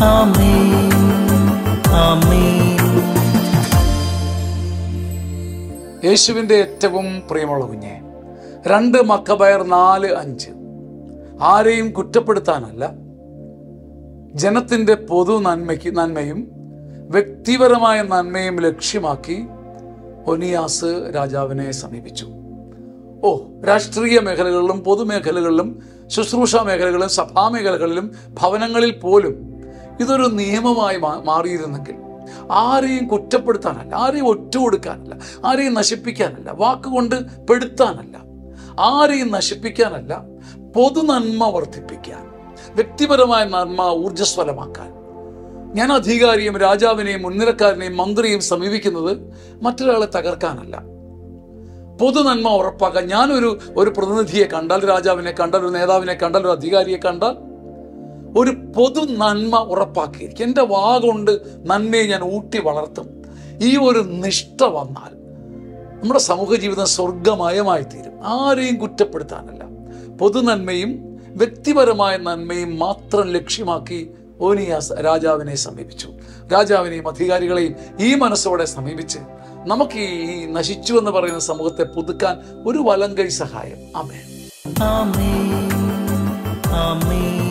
ആമേൻ ആമേൻ യേശുവിൻ്റെ ഏറ്റവും പ്രിയമുള്ള കുഞ്ഞെ രണ്ട് മക്കബയർ നാല് അഞ്ച് ആരെയും കുറ്റപ്പെടുത്താനല്ല ജനത്തിൻ്റെ പൊതു നന്മയ്ക്ക് നന്മയും വ്യക്തിപരമായ നന്മയും ലക്ഷ്യമാക്കി ഒനിയാസ് രാജാവിനെ സമീപിച്ചു ഓ രാഷ്ട്രീയ മേഖലകളിലും പൊതുമേഖലകളിലും ശുശ്രൂഷ മേഖലകളിലും സഭാമേഖലകളിലും ഭവനങ്ങളിൽ പോലും ഇതൊരു നിയമമായി മാ- മാറിയിരുന്നെങ്കിൽ ആരെയും കുറ്റപ്പെടുത്താനല്ല ആരെയും ഒറ്റുകൊടുക്കാനല്ല ആരെയും നശിപ്പിക്കാനല്ല വാക്കുകൊണ്ട് പെടുത്താനല്ല ആരെയും നശിപ്പിക്കാനല്ല പൊതു നന്മ വർദ്ധിപ്പിക്കാൻ വ്യക്തിപരമായ നന്മ ഊർജ്ജസ്വലമാക്കാൻ ഞാൻ അധികാരിയും രാജാവിനെയും മുൻനിരക്കാരനെയും മന്ത്രിയും സമീപിക്കുന്നത് മറ്റൊരാളെ തകർക്കാനല്ല പൊതു നന്മ ഉറപ്പാക്കാൻ ഞാനൊരു ഒരു പ്രതിനിധിയെ കണ്ടാൽ രാജാവിനെ കണ്ടാൽ ഒരു നേതാവിനെ കണ്ടാൽ ഒരു അധികാരിയെ കണ്ടാൽ ഒരു പൊതു നന്മ ഉറപ്പാക്കിയിരിക്കും എൻ്റെ വാ കൊണ്ട് നന്മയെ ഞാൻ ഊട്ടി വളർത്തും ഈ ഒരു നിഷ്ഠ വന്നാൽ നമ്മുടെ സമൂഹ ജീവിതം സ്വർഗമയമായി തീരും ആരെയും കുറ്റപ്പെടുത്താനല്ല പൊതു നന്മയും വ്യക്തിപരമായ നന്മയും മാത്രം ലക്ഷ്യമാക്കി ഓനിയാസ് രാജാവിനെ സമീപിച്ചു രാജാവിനെയും അധികാരികളെയും ഈ മനസ്സോടെ സമീപിച്ച് നമുക്ക് ഈ നശിച്ചു എന്ന് പറയുന്ന സമൂഹത്തെ പുതുക്കാൻ ഒരു വലങ്കൈ സഹായം അമേ ആമേൻ ആമേൻ